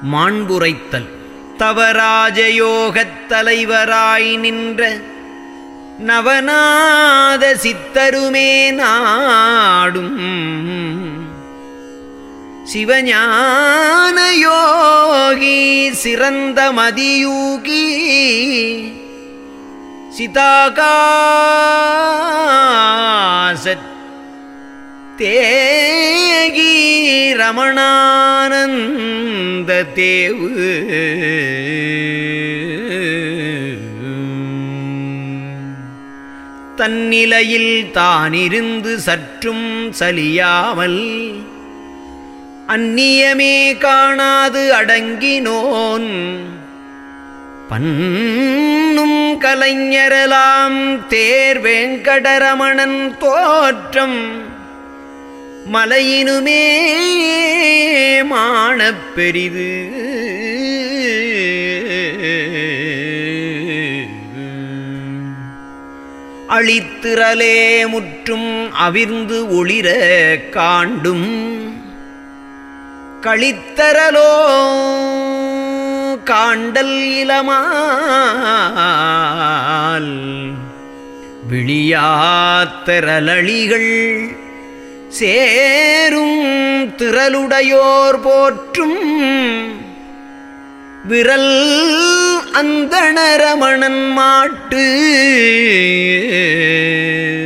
மாண்புரைத்தல் தவராஜயோகத் தலைவராய் நின்ற நவநாத சித்தருமே நாடும் சிவஞான யோகி சிறந்த மதியூகி சிதாகாசத் தேகி ரமணானந்த தேவு தன்னிலையில் தானிருந்து சற்றும் சலியாமல் அந்நியமே காணாது அடங்கினோன் பன்னும் கலைஞரலாம் தேர் வேங்கடரமணன் தோற்றம் மலையினுமே மாணப் பெரிது அழித்திரலே முற்றும் அவிர்ந்து ஒளிர காண்டும் களித்தரலோ காண்டல் இளமால் விழியாத்தரலழிகள் சேரும் திரளுடையோர் போற்றும் விரல் அந்தணரமணன் மாட்டு